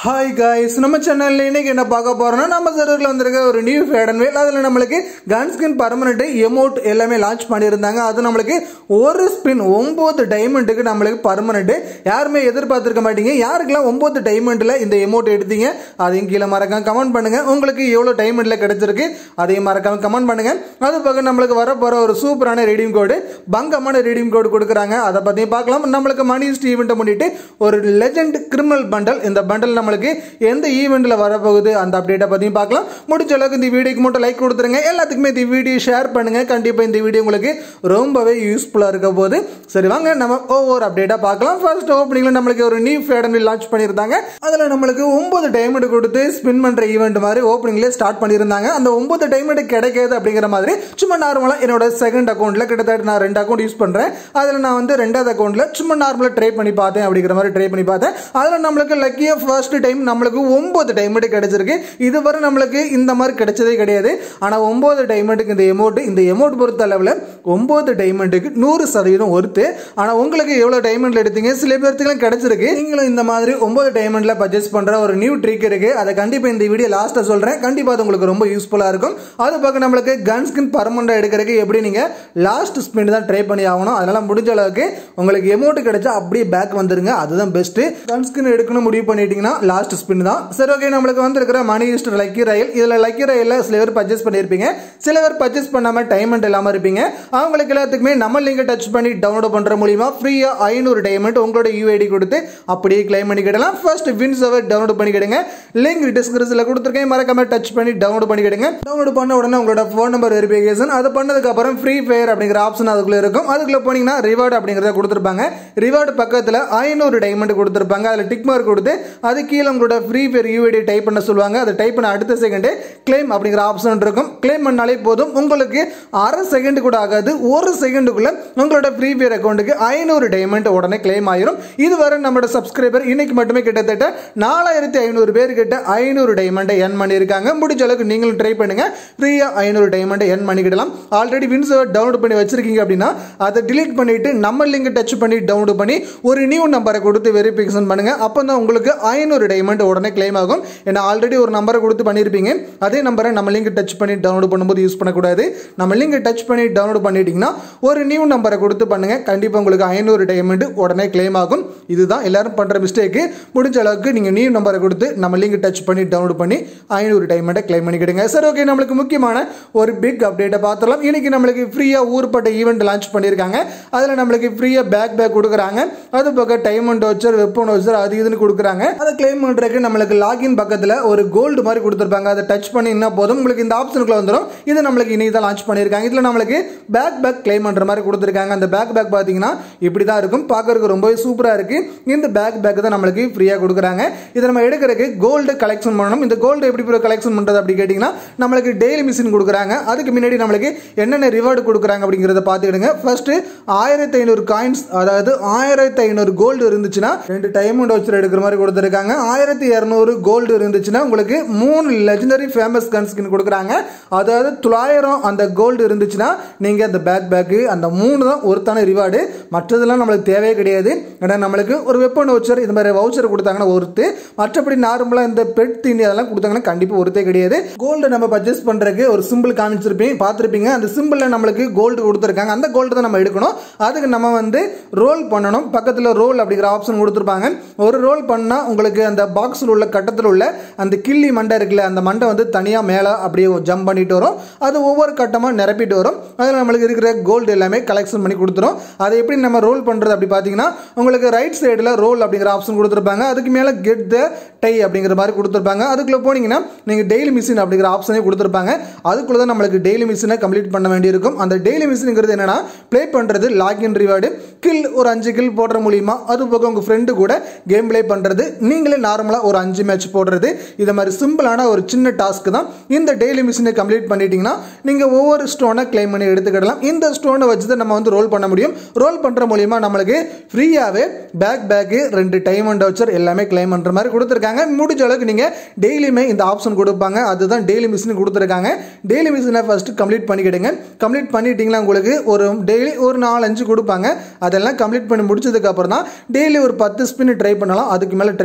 hi guys நம்ம சேனல்ல இன்னைக்கு என்ன பார்க்க போறோம்னா நம்ம சர்வரில் வந்திருக்க ஒரு நியூ ஃபேட் அண்ட் வேல் அதில் நம்மளுக்கு கன் ஸ்கின் பர்மனெண்ட் எமௌண்ட் எல்லாமே லான்ச் பண்ணியிருந்தாங்க அது நம்மளுக்கு ஒரு ஸ்பின் ஒன்பது டைமண்டுக்கு நம்மளுக்கு பர்மனெண்ட் யாருமே எதிர்பார்த்திருக்க மாட்டீங்க யாருக்கெல்லாம் ஒன்பது டைமண்டில் இந்த எமௌண்ட் எடுத்தீங்க அதையும் கீழே மறக்காம கமெண்ட் பண்ணுங்க உங்களுக்கு எவ்வளோ டைமண்டில் கிடைச்சிருக்கு அதையும் மறக்காம கமெண்ட் பண்ணுங்க அது பக்கம் நம்மளுக்கு வரப்போற ஒரு சூப்பரான ரீடிங் கோடு பங்கமான ரீடிங் கோடு கொடுக்குறாங்க அதை பற்றியும் பார்க்கலாம் நம்மளுக்கு மணி ஈவெண்ட்டை முன்னிட்டு ஒரு லெஜெண்ட் கிரிமினல் பண்டல் இந்த பண்டல் நம்மளுக்கு எந்த ஈவெண்ட்டில் வரப்போகுது அந்த அப்டேட்டை பற்றியும் பார்க்கலாம் முடிச்ச அளவுக்கு இந்த வீடியோக்கு மட்டும் லைக் கொடுத்துருங்க எல்லாத்துக்குமே இந்த வீடியோ ஷேர் பண்ணுங்க கண்டிப்பாக இந்த வீடியோ உங்களுக்கு ரொம்பவே யூஸ்ஃபுல்லாக இருக்க போகுது சரி வாங்க நம்ம ஒவ்வொரு அப்டேட்டாக பார்க்கலாம் ஃபர்ஸ்ட் ஓப்பனிங்கில் நம்மளுக்கு ஒரு நியூ ஃபேடன் லான்ச் பண்ணியிருந்தாங்க அதில் நம்மளுக்கு ஒன்பது டைமண்ட் கொடுத்து ஸ்பின் பண்ணுற ஈவெண்ட் மாதிரி ஓப்பனிங்லேயே ஸ்டார்ட் பண்ணியிருந்தாங்க அந்த ஒன்பது டைமண்ட் கிடைக்காது அப்படிங்கிற மாதிரி சும்மா நார்மலாக என்னோட செகண்ட் அக்கௌண்ட்டில் கிட்டத்தட்ட நான் ரெண்டு அக்கௌண்ட் யூஸ் பண்ணுறேன் அதில் நான் வந்து ரெண்டாவது அக்கௌண்ட்டில் சும்மா நார்மலாக ட்ரை பண்ணி பார்த்தேன் அப்படிங்கிற மாதிரி ட்ரை பண்ணி பார்த்தேன் அதில் நம்மளுக்கு லக்கியாக ஃபர்ஸ்ட் டைம் நம்மளுக்கு ஒன்பது டைமண்ட் கிடைச்சிருக்கு இதுவரை நம்மளுக்கு இந்த மாதிரி கிடைச்சதே கிடையாது ஆனால் ஒன்பது டைமண்டுக்கு இந்த எமௌண்ட் இந்த எமௌண்ட் பொறுத்த அளவில் ஒன்பது டைமண்டுக்கு நூறு சதவீதம் ஒருத்து ஆனால் உங்களுக்கு எவ்வளோ டைமண்ட்ல எடுத்தீங்க சில பேர்த்துக்குலாம் கிடைச்சிருக்கு நீங்களும் இந்த மாதிரி ஒன்பது டைமண்ட்ல பர்ச்சேஸ் பண்ணுற ஒரு நியூ ட்ரிக் இருக்கு அதை கண்டிப்பாக இந்த வீடியோ லாஸ்ட்டாக சொல்கிறேன் கண்டிப்பாக அது உங்களுக்கு ரொம்ப யூஸ்ஃபுல்லாக இருக்கும் அது பக்கம் நம்மளுக்கு கன் ஸ்கின் பர்மனெண்ட் எடுக்கிறதுக்கு எப்படி நீங்கள் லாஸ்ட் ஸ்பின் தான் ட்ரை பண்ணி ஆகணும் அதனால முடிஞ்ச அளவுக்கு உங்களுக்கு எமௌண்ட் கிடைச்சா அப்படியே பேக் வந்துருங்க அதுதான் பெஸ்ட் கன் ஸ்கின் எடுக்கணும் முடிவு பண்ணிட்டீங்கன்னா லாஸ்ட் ஸ்பின் தான் சரி ஓகே நம்மளுக்கு வந்திருக்கிற மணி ஈஸ்ட் லக்கி ரயில் இதில் லக்கி ரயிலில் சில பேர் பர்ச்சேஸ் பண்ணியிருப்பீங்க சில பேர் பர்ச்சேஸ் பண்ணாமல் டைமண்ட் இல்லாமல் இருப்பீங்க அவங்களுக்கு எல்லாத்துக்குமே நம்ம லிங்கை டச் பண்ணி டவுன்லோட் பண்ணுற மூலியமா ஃப்ரீயாக ஐநூறு டைமண்ட் உங்களோட யூஐடி கொடுத்து அப்படியே கிளைம் பண்ணிக்கிடலாம் ஃபர்ஸ்ட் வின் சர்வர் டவுன்லோட் பண்ணிக்கிடுங்க லிங்க் டிஸ்கிரிப்ஷனில் கொடுத்துருக்கேன் மறக்காம டச் பண்ணி டவுன்லோட் பண்ணிக்கிடுங்க டவுன்லோட் பண்ண உடனே உங்களோட ஃபோன் நம்பர் வெரிஃபிகேஷன் அது பண்ணதுக்கு அப்புறம் ஃப்ரீ ஃபயர் அப்படிங்கிற ஆப்ஷன் அதுக்குள்ள இருக்கும் அதுக்குள்ள போனீங்கன்னா ரிவார்டு அப்படிங்கிறத கொடுத்துருப்பாங்க ரிவார்டு பக்கத்தில் ஐநூறு டைமண்ட் கொடுத்துருப்பாங்க அதில் டிக் மார்க் கொடுத்து அது கீழே உங்களோட ஃப்ரீ ஃபயர் யூஐடி டைப் பண்ண சொல்லுவாங்க அதை டைப் பண்ண அடுத்த செகண்டே கிளைம் அப்படிங்கிற ஆப்ஷன் இருக்கும் கிளைம் பண்ணாலே போதும் உங்களுக்கு அரை செகண்ட் கூட ஆகாது ஒரு செகண்டுக்குள்ள உங்களோட ஃப்ரீ ஃபயர் அக்கௌண்ட்டுக்கு ஐநூறு டைமண்ட் உடனே கிளைம் ஆயிரும் இதுவரை நம்மளோட சப்ஸ்கிரைபர் இன்னைக்கு மட்டுமே கிட்டத்தட்ட நாலாயிரத்தி ஐநூறு பேர் கிட்ட ஐநூறு டைமண்டை என் பண்ணியிருக்காங்க முடிஞ்ச அளவுக்கு நீங்களும் ட்ரை பண்ணுங்க ஃப்ரீயா ஐநூறு டைமண்டை என் பண்ணிக்கிடலாம் ஆல்ரெடி வின்சர்வர் டவுன்லோட் பண்ணி வச்சிருக்கீங்க அப்படின்னா அதை டிலீட் பண்ணிட்டு நம்ம லிங்க் டச் பண்ணி டவுன்லோட் பண்ணி ஒரு நியூ நம்பரை கொடுத்து வெரிஃபிகேஷன் பண்ணுங்க அப்போ தான் உங்களுக்கு ஐநூறு டைமண்ட் உடனே கிளைம் ஆகும் ஏன்னா ஆல்ரெடி ஒரு நம்பரை கொடுத்து பண்ணியிருப்பீங்க அதே நம்பரை நம்ம லிங்க் டச் பண்ணி டவுன்லோட் பண்ணும்போது யூஸ் பண்ணக்கூடாது நம்ம லிங்க் டச் பண்ணி டவுன்லோட் பண்ணிட்டீங்கன்னா ஒரு நியூ நம்பரை கொடுத்து பண்ணுங்க கண்டிப்பாக உங்களுக்கு ஐநூறு டைமண்ட் உடனே கிளைம் ஆகும் இதுதான் எல்லாரும் பண்ணுற மிஸ்டேக்கு முடிஞ்ச அளவுக்கு நீங்கள் நியூ நம்பரை கொடுத்து நம்ம லிங்க் டச் பண்ணி டவுன்லோட் பண்ணி ஐநூறு டைமண்ட்டை கிளைம் பண்ணிக்கிடுங்க சரி ஓகே நம்மளுக்கு முக்கியமான ஒரு பிக் அப்டேட்டை பார்த்துடலாம் இன்னைக்கு நம்மளுக்கு ஃப்ரீயாக ஊர்பட்ட ஈவெண்ட் லான்ச் பண்ணியிருக்காங்க அதில் நம்மளுக்கு ஃப்ரீயாக பேக் பேக் கொடுக்குறாங்க அது பக்கம் டைமண்ட் வச்சர் வெப்பன் வச்சர் அது இதுன்னு கொடுக்குறாங்க அதை கிளைம் பண்ணுறதுக்கு நம்மளுக்கு லாகின் பக்கத்தில் ஒரு கோல்டு மாதிரி கொடுத்துருப்பாங்க அதை டச் பண்ணினா போதும் உங்களுக்கு இந்த ஆப்ஷனுக்குள்ள வந்துடும் இது நம்மளுக்கு இன்னைக்கு தான் லான்ச் பண்ணியிருக்காங்க இதில் நம்மளுக்கு பேக் பேக் கிளைம் பண்ணுற மாதிரி கொடுத்துருக்காங்க அந்த பேக் பேக் பார்த்தீங்கன்னா இப்படி தான் இருக்கும் பார்க்கறதுக்கு ரொம்பவே சூப்பராக இருக்கு இந்த பேக் பேக் தான் நம்மளுக்கு ஃப்ரீயாக கொடுக்குறாங்க இதை நம்ம எடுக்கிறதுக்கு கோல்டு கலெக்ஷன் பண்ணணும் இந்த கோல்டு எப்படி கலெக்ஷன் பண்ணுறது அப்படி கேட்டிங்கன்னா நம்மளுக்கு டெய்லி மிஷின் கொடுக்குறாங்க அதுக்கு முன்னாடி நம்மளுக்கு என்னென்ன ரிவார்டு கொடுக்குறாங்க அப்படிங்கிறத பார்த்துக்கிடுங்க ஃபர்ஸ்ட் ஆயிரத்தி ஐநூறு காயின்ஸ் அதாவது ஆயிரத்தி ஐநூறு கோல்டு இருந்துச்சுன்னா ரெண்டு டைமண்ட் வச்சு எடுக்கிற மாதிரி கொடுத்துருக்காங்க ஆயிரத்தி இரநூறு கோல்டு இருந்துச்சுன்னா உங்களுக்கு மூணு லெஜண்டரி ஃபேமஸ் கன் ஸ்கின் கொடுக்குறாங்க அதாவது தொள்ளாயிரம் அந்த கோல்டு இருந்துச்சுன்னா நீங்கள் அந்த பேக் பேக்கு அந்த மூணு தான் ஒருத்தான ரிவார்டு மற்றதெல்லாம் நம்மளுக்கு தேவையே கிடையாது ஏன்னா நம்மளுக்கு ஒரு வெப்பன் வச்சர் இந்த மாதிரி வவுச்சர் கொடுத்தாங்கன்னா ஒருத்து மற்றபடி நார்மலாக இந்த பெட் தீனி அதெல்லாம் கொடுத்தாங்கன்னா கண்டிப்பாக ஒருத்தே கிடையாது கோல்டு நம்ம பர்ச்சேஸ் பண்ணுறதுக்கு ஒரு சிம்பிள் காமிச்சிருப்பீங்க பார்த்துருப்பீங்க அந்த சிம்பிளில் நம்மளுக்கு கோல்டு கொடுத்துருக்காங்க அந்த கோல்டு தான் நம்ம எடுக்கணும் அதுக்கு நம்ம வந்து ரோல் பண்ணணும் பக்கத்தில் ரோல் அப்படிங்கிற ஆப்ஷன் கொடுத்துருப்பாங்க ஒரு ரோல் பண்ணால் உங்களுக்கு அந்த பாக்ஸில் உள்ள கட்டத்தில் உள்ள அந்த கிள்ளி மண்டை இருக்குல்ல அந்த மண்டை வந்து தனியாக மேலே அப்படியே ஜம்ப் பண்ணிட்டு வரும் அது ஒவ்வொரு கட்டமாக நிரப்பிட்டு வரும் அதில் நம்மளுக்கு இருக்கிற கோல்டு எல்லாமே கலெக்ஷன் பண்ணி கொடுத்துரும் அதை எப்படி நம்ம ரோல் பண்ணுறது அப்படி பார்த்தீங்கன்னா உங்களுக்கு ரைட் சைடில் ரோல் அப்படிங்கிற ஆப்ஷன் கொடுத்துருப்பாங்க அதுக்கு மேலே கெட் த டை அப்படிங்கிற மாதிரி கொடுத்துருப்பாங்க அதுக்குள்ளே போனீங்கன்னா நீங்கள் டெய்லி மிஷின் அப்படிங்கிற ஆப்ஷனே கொடுத்துருப்பாங்க அதுக்குள்ளே தான் நம்மளுக்கு டெய்லி மிஷினை கம்ப்ளீட் பண்ண வேண்டியிருக்கும் அந்த டெய்லி மிஷினுங்கிறது என்னன்னா ப்ளே பண்ணுறது லாகின் ரிவார்டு கில் ஒரு அஞ்சு கில் போடுற மூலியமா அது போக உங்கள் ஃப்ரெண்டு கூட கேம் ப்ளே பண்ணுறது நீங்களே நார்மலாக ஒரு அஞ்சு மேட்ச் போடுறது இது மாதிரி சிம்பிளான ஒரு சின்ன டாஸ்க் தான் இந்த டெய்லி மிஷினை கம்ப்ளீட் பண்ணிட்டீங்கன்னா நீங்கள் ஒவ்வொரு ஸ்டோனை கிளைம் பண்ணி எடுத்துக்கிடலாம் இந்த ஸ்டோனை வச்சு தான் நம்ம வந்து ரோல் பண்ண முடியும் ரோல் பண்ணுற மூலியமா நம்மளுக்கு ஃப்ரீயாகவே பேக் பேக்கு ரெண்டு டைம் அண்ட் வச்சர் எல்லாமே கிளைம் பண்ணுற மாதிரி கொடுத்துருக்காங்க முடிஞ்ச அளவுக்கு நீங்கள் டெய்லியுமே இந்த ஆப்ஷன் கொடுப்பாங்க அதுதான் டெய்லி மிஷின் கொடுத்துருக்காங்க டெய்லி மிஷினை ஃபஸ்ட்டு கம்ப்ளீட் பண்ணிக்கிடுங்க கம்ப்ளீட் பண்ணிட்டீங்களா உங்களுக்கு ஒரு டெய்லி ஒரு நாலு அஞ்சு கொடுப்பாங்க அதெல்லாம் கம்ப்ளீட் பண்ணி முடிச்சதுக்கு அப்புறம் தான் டெய்லி ஒரு பத்து ஸ்பின் ட்ரை பண்ணலாம் அதுக்கு மேலே ட்ரை பண்ண முடியாது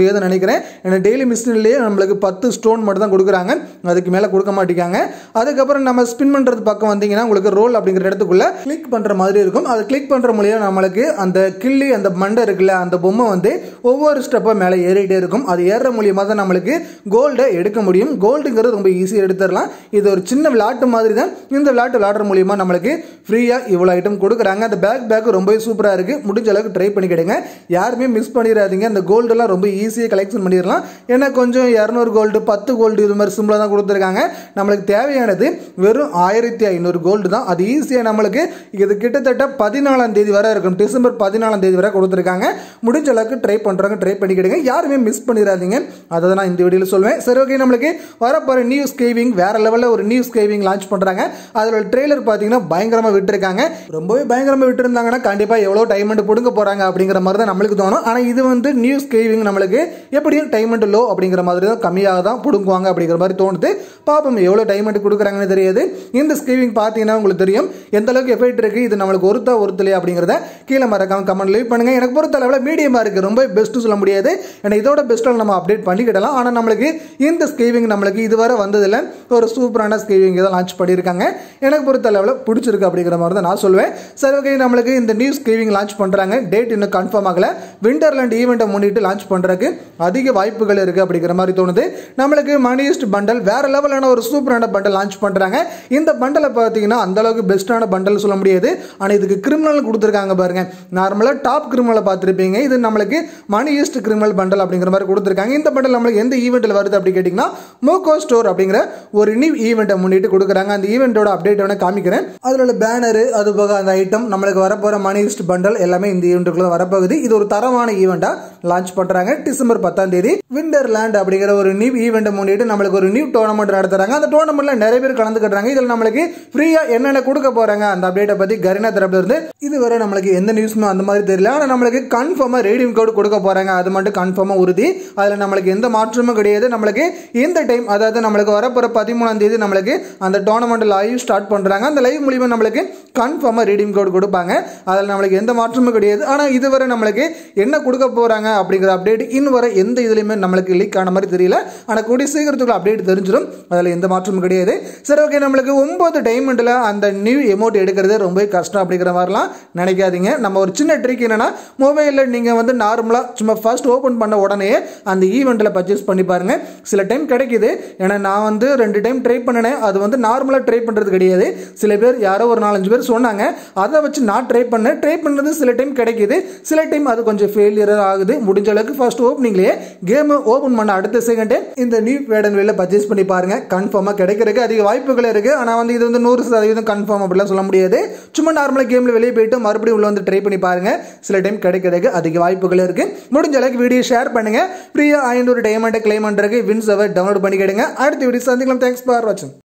முடியாதுன்னு நினைக்கிறேன் ஏன்னா டெய்லி மிஷின்லேயே நம்மளுக்கு பத்து ஸ்டோன் மட்டும் தான் கொடுக்குறாங்க அதுக்கு மேலே கொடுக்க மாட்டேங்காங்க அதுக்கப்புறம் நம்ம ஸ்பின் பண்ணுறது பக்கம் வந்தீங்கன்னா உங்களுக்கு ரோல் அப்படிங்கிற இடத்துக்குள்ள கிளிக் பண்ணுற மாதிரி இருக்கும் அதை கிளிக் பண்ணுற மூலியம் நம்மளுக்கு அந்த கிள்ளி அந்த மண்டை இருக்குல்ல அந்த பொம்மை வந்து ஒவ்வொரு ஸ்டெப்பாக மேலே ஏறிட்டே இருக்கும் அது ஏறுற மூலியமாக தான் நம்மளுக்கு கோல்டை எடுக்க முடியும் கோல்டுங்கிறது ரொம்ப ஈஸியாக எடுத்துடலாம் இது ஒரு சின்ன விளையாட்டு மாதிரி தான் இந்த விளையாட்டு விளையாடுற மூலியமா நம்மளுக்கு ஃப்ரீயாக இவ்வளோ ஐட்டம் கொடுக்குறாங்க அந்த பேக் பேக் ரொம்பவே சூப்பராக இருக்குது முடிஞ்ச அளவுக்கு ட்ரை பண்ணிக்கிடுங்க யாருமே மிஸ் பண்ணிடாதீங்க அந்த கோல்டெல்லாம் ரொம்ப ஈஸியாக கலெக்ஷன் பண்ணிடலாம் ஏன்னா கொஞ்சம் இரநூறு கோல்டு பத்து கோல்டு இது மாதிரி சிம்பிளாக தான் கொடுத்துருக்காங்க நம்மளுக்கு தேவையானது வெறும் ஆயிரத்தி ஐநூறு கோல்டு தான் அது ஈஸியாக நம்மளுக்கு இது கிட்டத்தட்ட பதினாலாம் தேதி வரை இருக்கும் டிசம்பர் பதினாலாம் தேதி வரை கொடுத்துருக்காங்க முடிஞ்ச அளவுக்கு ட்ரை பண்ணுறாங்க ட்ரை பண்ணிக்கிடுங்க யாருமே மிஸ் பண்ணிடாதீங்க அதை தான் நான் இந்த வீடியோவில் சொல்வேன் சரி ஓகே நம்மளுக்கு வரப்போகிற நியூ ஸ்கேவிங் வேற லெவலில் ஒரு நியூ ஸ்கேவிங் லான்ச் பண்ணுறாங்க அதோட ட்ரெய்லர் பார்த்தீங்கன்னா பயங்கரமாக விட்டுருக்காங்க ரொம்பவே பயங்கரமாக விட்டுருந்தாங்கன்னா கண்டிப்பாக எவ்வளோ டைமண்ட் பிடுங்க போகிறாங்க அப்படிங்கிற மாதிரி தான் நம்மளுக்கு தோணும் ஆனால் இது வந்து நியூ ஸ்கேவிங் நம்மளுக்கு எப்படியும் டைமண்ட் லோ அப்படிங்கிற மாதிரி தான் கம்மியாக தான் பிடுங்குவாங்க அப்படிங்கிற மாதிரி தோணுது பார்ப்போம் எவ்வளோ டைமண்ட் கொடுக்குறாங்கன்னு தெரியாது இந்த ஸ்கேவிங் பார்த்தீங்கன்னா உங்களுக்கு தெரியும் எந்த அளவுக்கு எஃபெக்ட் இருக்குது இது நம்மளுக்கு ஒருத்தா ஒருத்தலையா அப்படிங்கிறத கீழே மறக்காம கமெண்ட் லீவ் பண்ணுங்க எனக்கு பொறுத்த அளவில் மீடியமாக இருக்குது ரொம்ப பெஸ்ட்டு சொல்ல முடியாது ஏன்னா இதோட பெஸ்ட்டாக நம்ம அப்டேட் பண்ணிக்கிடலாம் ஆனால் நம்மளுக்கு இந்த ஸ்கேவிங் நம்மளுக்கு இதுவரை வந்ததில் ஒரு சூப்பரான ஸ்கேவிங் தான் லான்ச் பண்ணியிருக்காங்க எனக்கு பொறுத்த அளவில் பிடிச்சிருக்கு அப்படிங்கிற மாதிரி தான் நான் சொல்லுவேன் சரி ஓகே நம்மளுக்கு இந்த நியூ ஸ்கேவிங் லான்ச் பண்ணுறாங்க டேட் இன்னும் கன்ஃபார்ம் ஆகல விண்டர்லேண்ட் ஈவெண்ட்டை முன்னிட்டு லான்ச் பண்ணுறதுக்கு அதிக வாய்ப்புகள் இருக்குது அப்படிங்கிற மாதிரி தோணுது நம்மளுக்கு மணியஸ்ட் பண்டல் வேற லெவலான ஒரு சூப்பரான பண்டல் லான்ச் பண்ணுறாங்க இந்த பண்டலை பார்த்தீங்கன்னா அந்த அளவுக்கு பெஸ்ட்டான பண்டல் சொல்ல முடியாது ஆனால் இதுக்கு கிரிமினல் கொடுத்துருக்காங்க பாருங்க நார்மலாக டாப் கிரிமினலை பார்த்துருப்பீங்க இது நம்மளுக்கு மணி ஈஸ்ட் கிரிமினல் பண்டல் அப்படிங்கிற மாதிரி கொடுத்துருக்காங்க இந்த பண்டல் நம்மளுக்கு எந்த ஈவெண்ட்டில் வருது அப்படி கேட்டிங்கன்னா மோகோ ஸ்டோர் அப்படிங்கிற ஒரு நியூ ஈவெண்ட்டை முன்னிட்டு கொடுக்குறாங்க அந்த ஈவெண்ட்டோட அப்டேட் வேணால் காமிக்கிறேன் அதில் உள்ள பேனரு அது போக அந்த ஐட்டம் நம்மளுக்கு வரப்போகிற மணி ஈஸ்ட் பண்டல் எல்லாமே இந்த ஈவெண்ட்டுக்குள்ள வரப்போகுது இது ஒரு தரமான ஈவெண்ட்டாக லான்ச் பண்ணுறாங்க டிசம்பர் பத்தாம் தேதி விண்டர்லேண்ட் அப்படிங்கிற ஒரு நியூ ஈவெண்ட்டை முன்னிட்டு நம்மளுக்கு ஒரு நியூ டோர்னமெண்ட் நடத்துறாங்க அந்த டோர்னமெண்ட்ல நிறைய பேர் கலந்துக்கிட்டாங்க இதில் நம்மளுக்கு ஃப்ரீயா என்னென்ன கொடுக்க போறாங்க அந்த அப்டேட்டை பத்தி கரினா தரப்புல இருந்து இதுவரை நம்மளுக்கு எந்த நியூஸுமே அந்த மாதிரி தெரியல ஆனால் நம்மளுக்கு கன்ஃபார்மாக ரேடியம் கோட் கொடுக்க போறாங்க அது மட்டும் கன்ஃபார்மாக உறுதி அதில் நம்மளுக்கு எந்த மாற்றமும் கிடையாது நம்மளுக்கு இந்த டைம் அதாவது நம்மளுக்கு வரப்போற பதிமூணாம் தேதி நம்மளுக்கு அந்த டோர்னமெண்ட் லைவ் ஸ்டார்ட் பண்றாங்க அந்த லைவ் மூலியமா நம்மளுக்கு கன்ஃபார்மாக ரீடிங் கோட் கொடுப்பாங்க அதில் நம்மளுக்கு எந்த மாற்றமும் கிடையாது ஆனால் இதுவரை நம்மளுக்கு என்ன கொடுக்க போறாங்க அப்படிங்கிற அப்டேட் இன்னும் வரை எந்த இதுலையுமே நம்மளுக்கு லீக் ஆன மாதிரி தெரியல ஆனால் கூடிய சீக்கிரத்துக்குள்ள அப்டேட் தெரிஞ்சிடும் அதில் எந்த மாற்றமும் கிடையாது சரி ஓகே நம்மளுக்கு ஒன்பது டைமண்டில் அந்த நியூ எமௌண்ட் எடுக்கிறது ரொம்ப கஷ்டம் அப்படிங்கிற மாதிரிலாம் நினைக்காதீங்க நம்ம ஒரு சின்ன ட்ரிக் என்னன்னா மொபைலில் நீங்கள் வந்து நார்மலாக சும்மா ஃபர்ஸ்ட் ஓப்பன் பண்ண உடனே அந்த ஈவெண்ட்டில் பர்ச்சேஸ் பண்ணி பாருங்க சில டைம் கிடைக்குது ஏன்னா நான் வந்து ரெண்டு டைம் ட்ரை பண்ணினேன் அது வந்து நார்மலாக ட்ரை பண்ணுறது கிடையாது சில பேர் யாரோ ஒரு நாலஞ்சு பேர் சொன்னாங்க அதை வச்சு நான் ட்ரை பண்ணேன் ட்ரை பண்ணுறது சில டைம் கிடைக்குது சில டைம் அது கொஞ்சம் ஃபெயிலியர் ஆகுது முடிஞ்ச அளவுக்கு ஃபர்ஸ்ட் ஓப்பனிங்லேயே கேம் ஓப்பன் பண்ண அடுத்த செகண்டே இந்த நியூ வேடன் வெளில பர்ச்சேஸ் பண்ணி பாருங்க கன்ஃபார்மாக கிடைக்கிறதுக்கு அதிக வாய்ப்புகள் இருக்கு ஆனால் வந்து இது வந்து நூறு சதவீதம் கன்ஃபார்ம் அப்படிலாம் சொல்ல முடியாது சும்மா நார்மலாக கேமில் வெளியே போயிட்டு மறுபடியும் உள்ள வந்து ட்ரை பண்ணி பாருங்க சில டைம் கிடைக்கிறதுக்கு அதிக வாய்ப்புகள் இருக்கு முடிஞ்ச அளவுக்கு வீடியோ ஷேர் பண்ணுங்க ஃப்ரீயாக ஐநூறு டைமண்டை கிளைம் பண்ணுறதுக்கு வின்ஸ் அவர் டவுன்லோட் பண்ணிக்கிடுங்க அடுத்த வீடியோ சந்திக்கலாம் தேங்க்ஸ் ஃபார் வாட்சிங்